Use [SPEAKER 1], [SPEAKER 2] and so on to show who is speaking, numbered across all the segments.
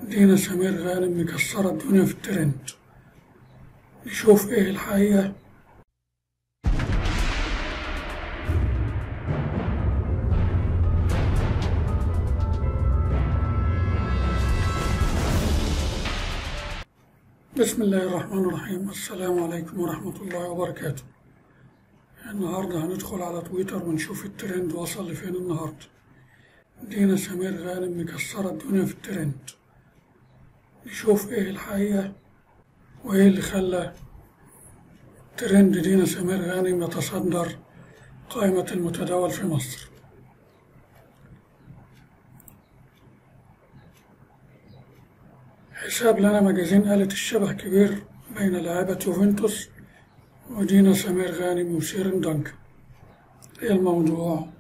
[SPEAKER 1] دينا سمير غانم مكسرة الدنيا في الترند نشوف ايه الحقيقة بسم الله الرحمن الرحيم السلام عليكم ورحمة الله وبركاته النهاردة هندخل على تويتر ونشوف الترند وصل لفين النهاردة دينا سمير غانم مكسرة الدنيا في الترند نشوف ايه الحقيقة وايه اللي خلى ترند دينا سمير غانم يتصدر قائمة المتداول في مصر حساب لنا مجازين قالت الشبه كبير بين لاعبة يوفنتوس ودينا سمير غانم وسيرين دانكن ايه الموضوع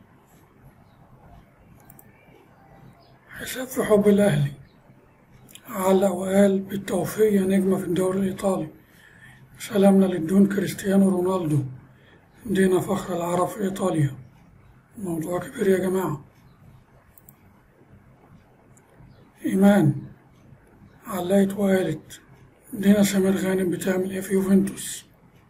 [SPEAKER 1] حساب في حب الأهلي علق وقال بالتوفيق نجمة في الدوري الإيطالي سلامنا للدون كريستيانو رونالدو دينا فخر العرب في إيطاليا موضوع كبير يا جماعة إيمان علقت وقالت دينا سمير غانم بتعمل إيه في يوفنتوس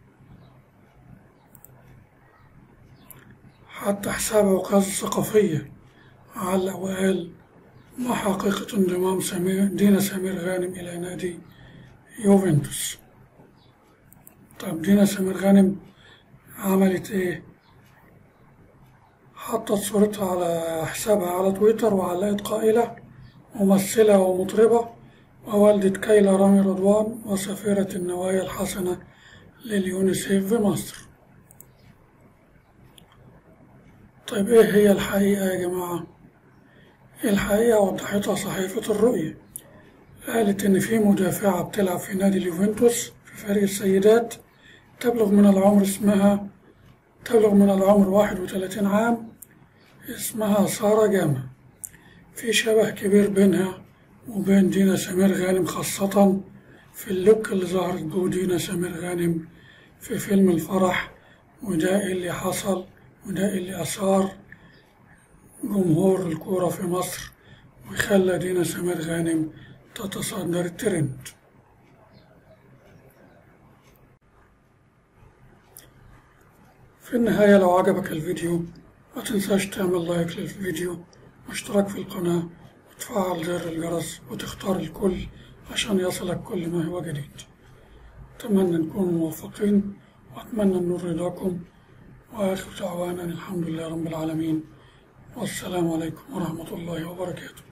[SPEAKER 1] حتى حساب عكاظ الثقافية علق وقال ما حقيقة انضمام سمير دينا سمير غانم إلى نادي يوفنتوس طب دينا سمير غانم عملت إيه؟ حطت صورتها على حسابها على تويتر وعلقت قائلة ممثلة ومطربة ووالدة كيلا رامي رضوان وسفيرة النوايا الحسنة لليونيسيف في مصر طيب إيه هي الحقيقة يا جماعة؟ الحقيقة وضحتها صحيفة الرؤية قالت إن في مدافعة بتلعب في نادي اليوفنتوس في فريق السيدات تبلغ من العمر اسمها تبلغ من العمر واحد وثلاثين عام اسمها سارة جامع في شبه كبير بينها وبين دينا سمير غانم خاصة في اللوك اللي ظهرت به دينا سمير غانم في فيلم الفرح وده اللي حصل وده اللي أثار جمهور الكورة في مصر وخلى دينا سمير غانم تتصدر الترند في النهاية لو عجبك الفيديو ما تنساش تعمل لايك للفيديو واشتراك في القناة وتفعل زر الجرس وتختار الكل عشان يصلك كل ما هو جديد أتمنى نكون موفقين وأتمنى النور رضاكم وآخر دعوانا الحمد لله رب العالمين والسلام عليكم ورحمة الله وبركاته